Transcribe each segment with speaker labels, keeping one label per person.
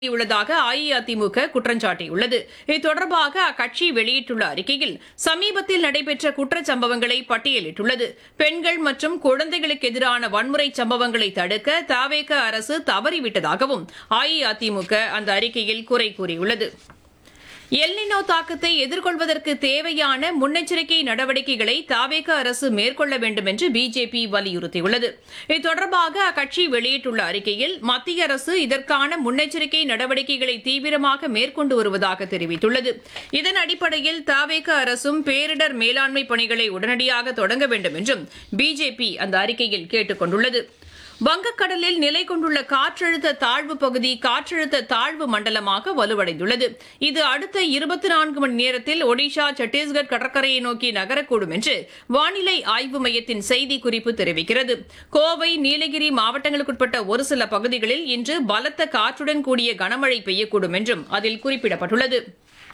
Speaker 1: உள்ளதாக அஇஅதிமுக குற்றம் சாட்டியுள்ளது இது தொடர்பாக அக்கட்சி வெளியிட்டுள்ள அறிக்கையில் சமீபத்தில் நடைபெற்ற குற்றச்சம்பவங்களை பட்டியலிட்டுள்ளது பெண்கள் மற்றும் குழந்தைகளுக்கு எதிரான வன்முறை சம்பவங்களை தடுக்க தாவேக அரசு தவறிவிட்டதாகவும் அஇஅதிமுக அந்த அறிக்கையில் குறை கூறியுள்ளது எல்னினோ தாக்கத்தை எதிர்கொள்வதற்கு தேவையான முன்னெச்சரிக்கை நடவடிக்கைகளை தாவேக அரசு மேற்கொள்ள வேண்டும் என்று பிஜேபி வலியுறுத்தியுள்ளது இது தொடர்பாக அக்கட்சி வெளியிட்டுள்ள அறிக்கையில் மத்திய அரசு இதற்கான முன்னெச்சரிக்கை நடவடிக்கைகளை தீவிரமாக மேற்கொண்டு வருவதாக தெரிவித்துள்ளது இதன் அடிப்படையில் தாவேக அரசும் பேரிடர் மேலாண்மை பணிகளை உடனடியாக தொடங்க வேண்டும் என்றும் பிஜேபி அந்த அறிக்கையில் கேட்டுக் கொண்டுள்ளது வங்கக்கடலில் நிலை கொண்டுள்ள காற்றழுத்த தாழ்வு பகுதி காற்றழுத்த தாழ்வு மண்டலமாக வலுவடைந்துள்ளது இது அடுத்த இருபத்தி நான்கு மணி நேரத்தில் ஒடிஷா சத்தீஸ்கர் கடற்கரையை நோக்கி நகரக்கூடும் என்று வானிலை ஆய்வு மையத்தின் செய்திக்குறிப்பு தெரிவிக்கிறது கோவை நீலகிரி மாவட்டங்களுக்குட்பட்ட ஒரு சில பகுதிகளில் இன்று பலத்த காற்றுடன் கூடிய கனமழை பெய்யக்கூடும் என்றும் அதில் குறிப்பிடப்பட்டுள்ளது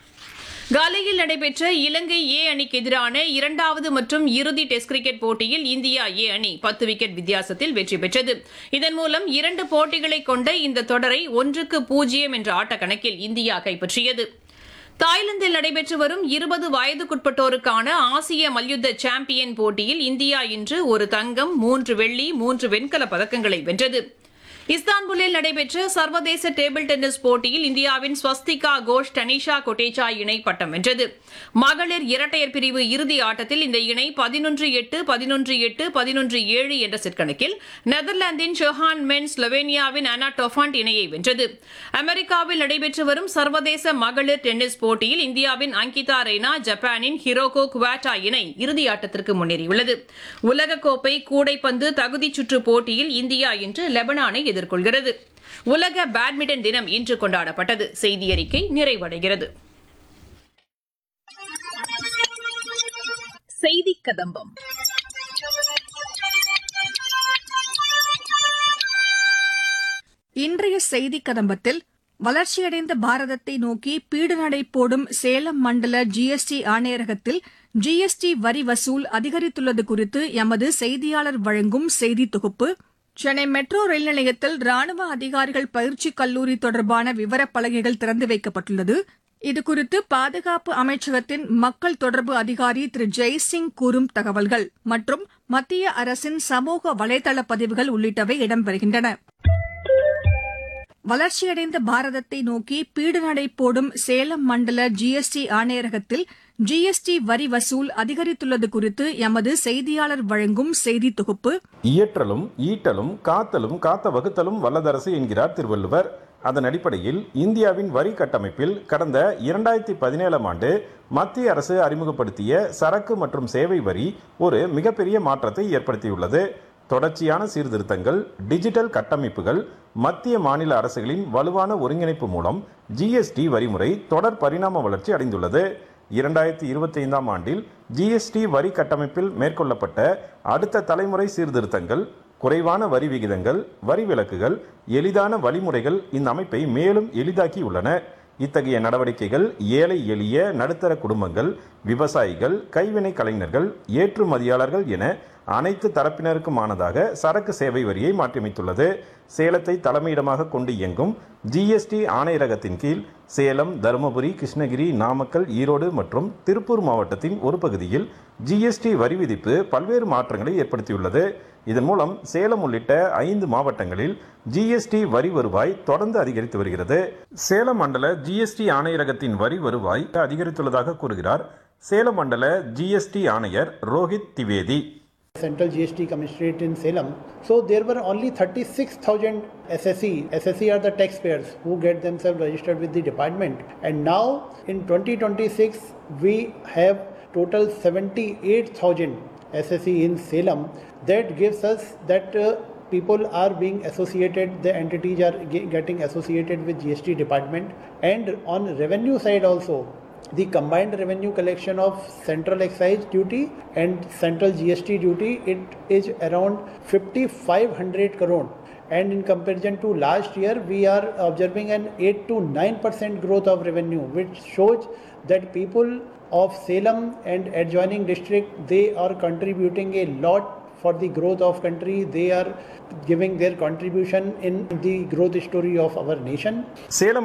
Speaker 1: காலையில் நடைபெற்ற இலங்கை ஏ அணிக்கு எதிரான இரண்டாவது மற்றும் இறுதி டெஸ்ட் கிரிக்கெட் போட்டியில் இந்தியா ஏ அணி பத்து விக்கெட் வித்தியாசத்தில் வெற்றி பெற்றது இதன் மூலம் இரண்டு போட்டிகளை கொண்ட இந்த தொடரை ஒன்றுக்கு பூஜ்ஜியம் என்ற ஆட்டக்கணக்கில் இந்தியா கைப்பற்றியது தாய்லாந்தில் நடைபெற்று வரும் இருபது வயதுக்குட்பட்டோருக்கான ஆசிய மல்யுத்த சாம்பியன் போட்டியில் இந்தியா இன்று ஒரு தங்கம் மூன்று வெள்ளி மூன்று வெண்கலப் பதக்கங்களை வென்றது இஸ்தான்புல்லில் நடைபெற்ற சர்வதேச டேபிள் டென்னிஸ் போட்டியில் இந்தியாவின் ஸ்வஸ்திகா கோஷ் டனிஷா கொட்டேச்சா இணை பட்டம் வென்றது மகளிர் இரட்டையர் பிரிவு இறுதி ஆட்டத்தில் இந்த இணை பதினொன்று எட்டு பதினொன்று எட்டு பதினொன்று ஏழு என்ற செட் கணக்கில் நெதர்லாந்தின் ஷொஹான் மென் ஸ்லோவேனியாவின் அனா டொஃபாண்ட் இணையை வென்றது அமெரிக்காவில் நடைபெற்று வரும் சர்வதேச மகளிர் டென்னிஸ் போட்டியில் இந்தியாவின் அங்கிதா ரெய்னா ஜப்பானின் ஹிரோகோ குவாட்டா இணை இறுதி ஆட்டத்திற்கு முன்னேறியுள்ளது உலகக்கோப்பை கூடைப்பந்து தகுதிச் சுற்று போட்டியில் இந்தியா இன்று லெபனானை எதிர்கொள்கிறது உலக பேட்மிண்டன் தினம் இன்று கொண்டாடப்பட்டது செய்தி அறிக்கை நிறைவடைகிறது செய்தி கதம்பம்
Speaker 2: இன்றைய செய்தி கதம்பத்தில் வளர்ச்சியடைந்த பாரதத்தை நோக்கி பீடுநடை போடும் சேலம் மண்டல ஜிஎஸ்டி ஆணையரகத்தில் ஜிஎஸ்டி வரி வசூல் அதிகரித்துள்ளது குறித்து எமது செய்தியாளர் வழங்கும் செய்தி தொகுப்பு சென்னை மெட்ரோ ரயில் நிலையத்தில் ராணுவ அதிகாரிகள் பயிற்சி கல்லூரி தொடர்பான விவரப் பலகைகள் திறந்து வைக்கப்பட்டுள்ளது இதுகுறித்து பாதுகாப்பு அமைச்சகத்தின் மக்கள் தொடர்பு அதிகாரி திரு ஜெய்சிங் கூறும் தகவல்கள் மற்றும் மத்திய அரசின் சமூக வலைதள பதிவுகள் உள்ளிட்டவை இடம்பெறுகின்றன வளர்ச்சியடைந்த பாரதத்தை நோக்கி பீடுநடை போடும் சேலம் மண்டல ஜிஎஸ்டி ஆணையரகத்தில் ஜிஎஸ்டி வரி வசூல் அதிகரித்துள்ளது குறித்து எமது செய்தியாளர் வழங்கும் செய்தி தொகுப்பு
Speaker 3: இயற்றலும் ஈட்டலும் காத்தலும் காத்த வகுத்தலும் வல்லதரசு என்கிறார் திருவள்ளுவர் அதன் அடிப்படையில் இந்தியாவின் வரி கட்டமைப்பில் கடந்த இரண்டாயிரத்தி பதினேழாம் ஆண்டு மத்திய அரசு அறிமுகப்படுத்திய சரக்கு மற்றும் சேவை வரி ஒரு மிகப்பெரிய மாற்றத்தை ஏற்படுத்தியுள்ளது தொடர்ச்சியான சீர்திருத்தங்கள் டிஜிட்டல் கட்டமைப்புகள் மத்திய மாநில அரசுகளின் வலுவான ஒருங்கிணைப்பு மூலம் ஜிஎஸ்டி வரிமுறை தொடர் பரிணாம வளர்ச்சி அடைந்துள்ளது இரண்டாயிரத்தி இருபத்தி ஐந்தாம் ஆண்டில் ஜிஎஸ்டி வரி கட்டமைப்பில் மேற்கொள்ளப்பட்ட அடுத்த தலைமுறை சீர்திருத்தங்கள் குறைவான வரி விகிதங்கள் வரி விலக்குகள் எளிதான வழிமுறைகள் இந்த அமைப்பை மேலும் எளிதாக்கியுள்ளன இத்தகைய நடவடிக்கைகள் ஏழை எளிய நடுத்தர குடும்பங்கள் விவசாயிகள் கைவினை கலைஞர்கள் ஏற்றுமதியாளர்கள் என அனைத்து தரப்பினருக்குமானதாக சரக்கு சேவை வரியை மாற்றியமைத்துள்ளது சேலத்தை தலைமையிடமாக கொண்டு இயங்கும் ஜிஎஸ்டி ஆணையரகத்தின் கீழ் சேலம் தருமபுரி கிருஷ்ணகிரி நாமக்கல் ஈரோடு மற்றும் திருப்பூர் மாவட்டத்தின் ஒரு பகுதியில் ஜிஎஸ்டி வரி விதிப்பு பல்வேறு மாற்றங்களை ஏற்படுத்தியுள்ளது இதன் மூலம் சேலம் உள்ளிட்ட ஐந்து மாவட்டங்களில் ஜிஎஸ்டி வரி வருவாய் தொடர்ந்து அதிகரித்து வருகிறது சேலம் மண்டல ஜிஎஸ்டி ஆணையரகத்தின் வரி வருவாய் அதிகரித்துள்ளதாக கூறுகிறார் சேலம் மண்டல ஜிஎஸ்டி ஆணையர் Rohit Dwivedi
Speaker 4: Central GST Commissionerate in Salem. So there were only 36,000 SSE. SSE are the taxpayers who get themselves registered with the department. And now in 2026, we have total 78,000 SSE in Salem. That gives us that uh, people are being associated, the entities are ge- getting associated with GST department. And on revenue side also, the combined revenue collection of central excise duty and central GST duty it is around 5500 crore and in comparison to last year we are observing an 8 to 9 percent growth of revenue which shows that people of Salem and adjoining district they are contributing a lot for the growth of country they are giving their contribution in the growth story of our nation
Speaker 3: Salem